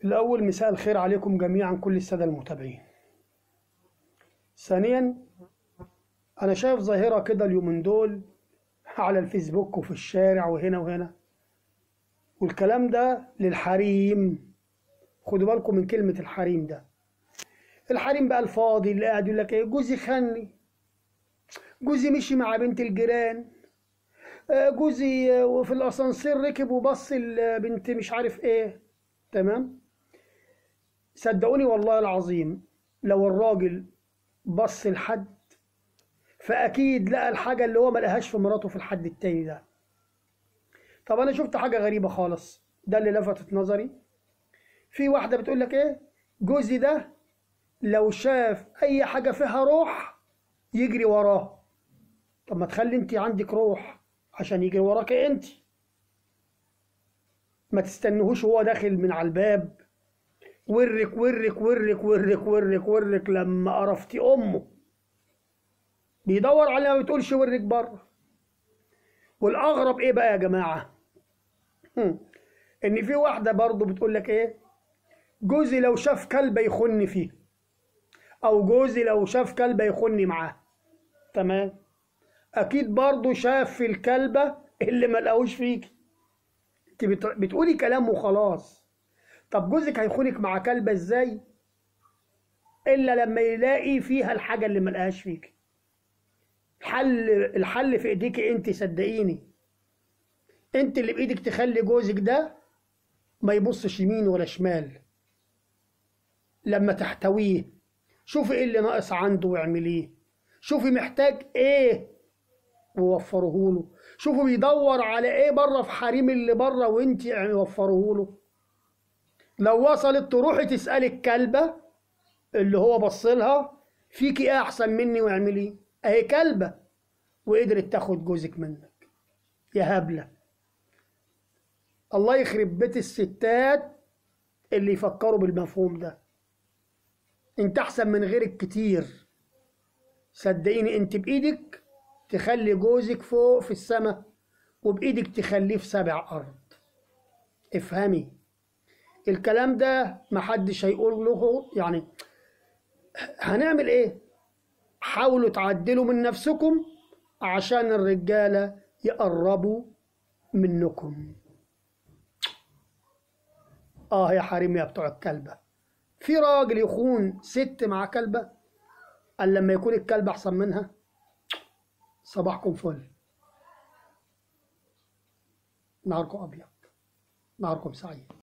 الأول مساء الخير عليكم جميعا كل السادة المتابعين ثانيا أنا شايف ظاهرة كده اليومين دول على الفيسبوك وفي الشارع وهنا وهنا والكلام ده للحريم خدوا بالكم من كلمة الحريم ده الحريم بقى الفاضي اللي قاعد يقول لك ايه جوزي خني جوزي مشي مع بنت الجيران آه، جوزي آه، وفي الاسانسير ركب وبص البنت مش عارف ايه تمام صدقوني والله العظيم لو الراجل بص لحد فاكيد لقى الحاجه اللي هو ما لقاهاش في مراته في الحد التاني ده طب انا شفت حاجه غريبه خالص ده اللي لفتت نظري في واحده بتقول لك ايه جوزي ده لو شاف اي حاجه فيها روح يجري وراه طب ما تخلي انت عندك روح عشان يجري وراك انت ما تستنهوش وهو داخل من على الباب ورك ورك ورك ورك ورك ورك لما قرفتي امه بيدور عليها ما بتقولش ورك بره والاغرب ايه بقى يا جماعه هم. ان في واحده برضه بتقول لك ايه جوزي لو شاف كلبه يخن فيه او جوزي لو شاف كلبه يخن معاه تمام اكيد برضه شاف في الكلبه اللي ما لقاهوش فيك انت بت- بتقولي كلام وخلاص طب جوزك هيخونك مع كلبه ازاي الا لما يلاقي فيها الحاجه اللي ما لقاهاش فيك الحل الحل في ايديك انت صدقيني انت اللي بايدك تخلي جوزك ده ما يبصش يمين ولا شمال لما تحتويه شوفي ايه اللي ناقص عنده واعمليه شوفي محتاج ايه ووفره له شوفوا بيدور على ايه بره في حريم اللي بره وانت وفره له لو وصلت تروحي تسالي الكلبه اللي هو بصلها فيكي ايه احسن مني واعمليه اهي كلبه وقدرت تاخد جوزك منك يا هبله الله يخرب بيت الستات اللي يفكروا بالمفهوم ده انت احسن من غيرك كتير صدقيني انت بايدك تخلي جوزك فوق في السماء وبايدك تخليه في سبع ارض افهمي الكلام ده محدش هيقول له يعني هنعمل ايه حاولوا تعدلوا من نفسكم عشان الرجالة يقربوا منكم اه يا حريم يا بتوع الكلبة في راجل يخون ست مع كلبة قال لما يكون الكلب احسن منها صباحكم فل نهاركم ابيض نهاركم سعيد